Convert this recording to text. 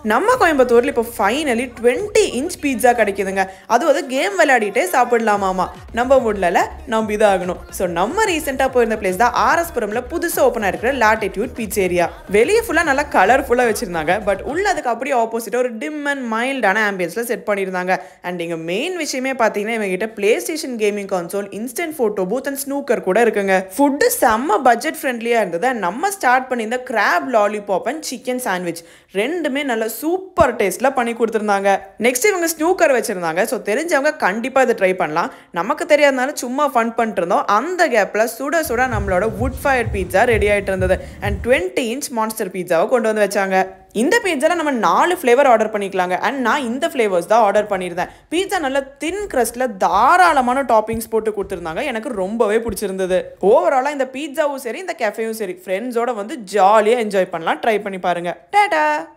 நம்ம கோயம்புத்தூரில் இப்போ ஃபைனலி டுவெண்ட்டி இன்ச் பீட்சா கிடைக்குதுங்க அது வந்து கேம் விளையாடிட்டே சாப்பிடலாமாமா நம்ப முடியல நம்பி தான் ஆகணும் ஸோ நம்ம ரீசெண்டாக போயிருந்த பிளேஸ் தான் ஆர்எஸ்புரம்ல புதுசாக ஓப்பன் ஆயிருக்கிற லாட்டிடியூட் பீச் ஏரியா வெளியே ஃபுல்லாக நல்லா கலர்ஃபுல்லாக வச்சிருந்தாங்க பட் உள்ள அதுக்கு அப்படியே ஆப்போசிட்டாக ஒரு டிம் அண்ட் மைல்டான ஆம்பியன்ஸில் செட் பண்ணியிருந்தாங்க அண்ட் இங்கே மெயின் விஷயமே பார்த்தீங்கன்னா இவங்க கிட்ட play station gaming console instant photo booth and snooker கூட இருக்குங்க ஃபுட்டு செம்ம பட்ஜெட் ஃப்ரெண்ட்லியாக இருந்தது and நம்ம ஸ்டார்ட் பண்ணியிருந்த crab lollipop and chicken sandwich ரெண்டுமே நல்ல சூப்பர் டேஸ்ட்டில் பண்ணி கொடுத்துருந்தாங்க நெக்ஸ்ட் இவங்க ஸ்னூக்கர் வச்சுருந்தாங்க ஸோ தெரிஞ்சவங்க கண்டிப்பாக இதை ட்ரை பண்ணலாம் நமக்கு தெரியாதனால சும்மா ஃபன் பண்ணிட்டு இருந்தோம் அந்த கேப்பில் சுட சுட நம்மளோட வுட் ஃபயர் பீட்சா ரெடி ஆகிட்டு இருந்தது அண்ட் டுவெண்ட்டி இன்ச் மான்ஸ்டர் பீட்சாவை கொண்டு வந்து வச்சாங்க இந்த பீட்சாவில் நம்ம நாலு ஃப்ளேவர் ஆர்டர் பண்ணிக்கலாங்க அண்ட் நான் இந்த ஃப்ளேவர்ஸ் தான் ஆர்டர் பண்ணியிருந்தேன் பீட்சா நல்ல தின் க்ரஸ்ட்டில் தாராளமான டாப்பிங்ஸ் போட்டு கொடுத்துருந்தாங்க எனக்கு ரொம்பவே பிடிச்சிருந்தது ஓவராலாக இந்த பீட்சாவும் சரி இந்த கெஃபேயும் சரி ஃப்ரெண்ட்ஸோட வந்து ஜாலியாக என்ஜாய் பண்ணலாம் ட்ரை பண்ணி பாருங்க டேட்டா